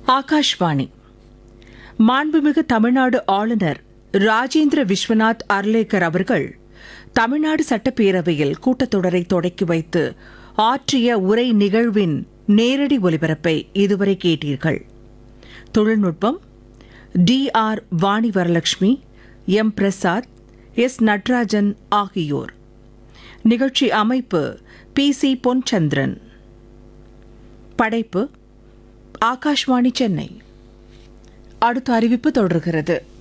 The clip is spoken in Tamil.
ஆகாஷ்வாணி மாண்புமிகு தமிழ்நாடு ஆளுநர் ராஜேந்திர விஸ்வநாத் அர்லேக்கர் அவர்கள் தமிழ்நாடு சட்டப்பேரவையில் கூட்டத்தொடரை தொடக்கி வைத்து ஆற்றிய உரை நிகழ்வின் நேரடி ஒலிபரப்பை இதுவரை கேட்டீர்கள் தொழில்நுட்பம் T R Vani Varalakshmi M Prasad S Natrajan ஆகியோர் நிகழ்ச்சி அமைப்பு பி சி பொன்சந்திரன் படைப்பு ஆகாஷ்வாணி சென்னை அடுத்த அறிவிப்பு தொடர்கிறது